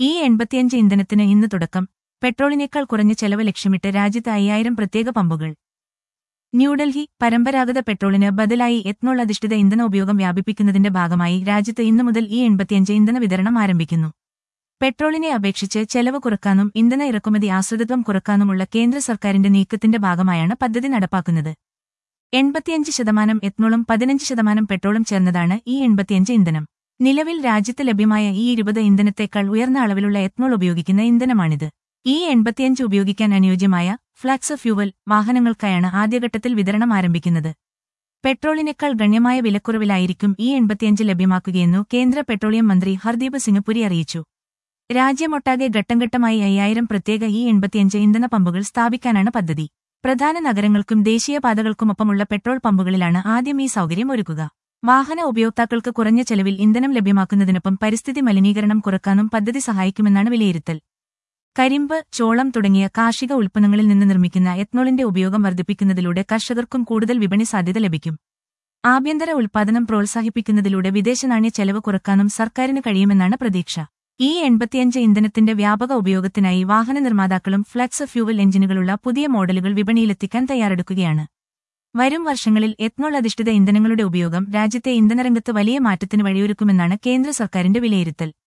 ഈ എൺപത്തിയഞ്ച് ഇന്ധനത്തിന് ഇന്ന് തുടക്കം പെട്രോളിനേക്കാൾ കുറഞ്ഞ ചെലവ് ലക്ഷ്യമിട്ട് രാജ്യത്ത് അയ്യായിരം പ്രത്യേക പമ്പുകൾ ന്യൂഡൽഹി പരമ്പരാഗത പെട്രോളിന് ബദലായി എത്നോൾ അധിഷ്ഠിത ഇന്ധന ഉപയോഗം വ്യാപിപ്പിക്കുന്നതിന്റെ ഭാഗമായി രാജ്യത്ത് ഇന്നു മുതൽ ഈ എൺപത്തിയഞ്ച് ഇന്ധന വിതരണം ആരംഭിക്കുന്നു പെട്രോളിനെ അപേക്ഷിച്ച് ചെലവ് കുറക്കാനും ഇന്ധന ഇറക്കുമതി ആശ്രിതത്വം കുറക്കാനുമുള്ള കേന്ദ്ര സർക്കാരിന്റെ നീക്കത്തിന്റെ ഭാഗമായാണ് പദ്ധതി നടപ്പാക്കുന്നത് എൺപത്തിയഞ്ച് ശതമാനം എത്നോളും പതിനഞ്ച് ശതമാനം പെട്രോളും ചേർന്നതാണ് ഈ എൺപത്തിയഞ്ച് ഇന്ധനം നിലവിൽ രാജ്യത്ത് ലഭ്യമായ ഈ ഇരുപത് ഇന്ധനത്തേക്കാൾ ഉയർന്ന അളവിലുള്ള എത്നോൾ ഉപയോഗിക്കുന്ന ഇന്ധനമാണിത് ഈ എൺപത്തിയഞ്ച് ഉപയോഗിക്കാൻ അനുയോജ്യമായ ഫ്ലാക്സ് ഫ്യൂവൽ വാഹനങ്ങൾക്കായാണ് ആദ്യഘട്ടത്തിൽ വിതരണം ആരംഭിക്കുന്നത് പെട്രോളിനേക്കാൾ ഗണ്യമായ വിലക്കുറവിലായിരിക്കും ഈ എൺപത്തിയഞ്ച് ലഭ്യമാക്കുകയെന്നു കേന്ദ്ര പെട്രോളിയം മന്ത്രി ഹർദീപ് സിംഗ് പുരി അറിയിച്ചു രാജ്യമൊട്ടാകെ ഘട്ടംഘട്ടമായി അയ്യായിരം പ്രത്യേക ഈ എൺപത്തിയഞ്ച് ഇന്ധന പമ്പുകൾ സ്ഥാപിക്കാനാണ് പദ്ധതി പ്രധാന നഗരങ്ങൾക്കും ദേശീയപാതകൾക്കുമൊപ്പമുള്ള പെട്രോൾ പമ്പുകളിലാണ് ആദ്യം ഈ സൗകര്യം ഒരുക്കുക വാഹന ഉപയോക്താക്കൾക്ക് കുറഞ്ഞ ചെലവിൽ ഇന്ധനം ലഭ്യമാക്കുന്നതിനൊപ്പം പരിസ്ഥിതി മലിനീകരണം കുറക്കാനും പദ്ധതി സഹായിക്കുമെന്നാണ് വിലയിരുത്തൽ കരിമ്പ് ചോളം തുടങ്ങിയ കാർഷിക ഉൽപ്പന്നങ്ങളിൽ നിന്ന് നിർമ്മിക്കുന്ന എത്നോളിന്റെ ഉപയോഗം വർദ്ധിപ്പിക്കുന്നതിലൂടെ കർഷകർക്കും കൂടുതൽ വിപണി സാധ്യത ലഭിക്കും ആഭ്യന്തര ഉൽപ്പാദനം പ്രോത്സാഹിപ്പിക്കുന്നതിലൂടെ വിദേശ നാണ്യ ചെലവ് കുറക്കാനും സർക്കാരിന് കഴിയുമെന്നാണ് പ്രതീക്ഷ ഈ എൺപത്തിയഞ്ച് ഇന്ധനത്തിന്റെ വ്യാപക ഉപയോഗത്തിനായി വാഹന നിർമ്മാതാക്കളും ഫ്ലക്സ് ഫ്യൂവൽ എഞ്ചിനുകളുള്ള പുതിയ മോഡലുകൾ വിപണിയിലെത്തിക്കാൻ തയ്യാറെടുക്കുകയാണ് വരും വർഷങ്ങളിൽ എത്നോൾ അധിഷ്ഠിത ഇന്ധനങ്ങളുടെ ഉപയോഗം രാജ്യത്തെ ഇന്ധനരംഗത്ത് വലിയ മാറ്റത്തിന് വഴിയൊരുക്കുമെന്നാണ് കേന്ദ്ര സർക്കാരിന്റെ വിലയിരുത്തൽ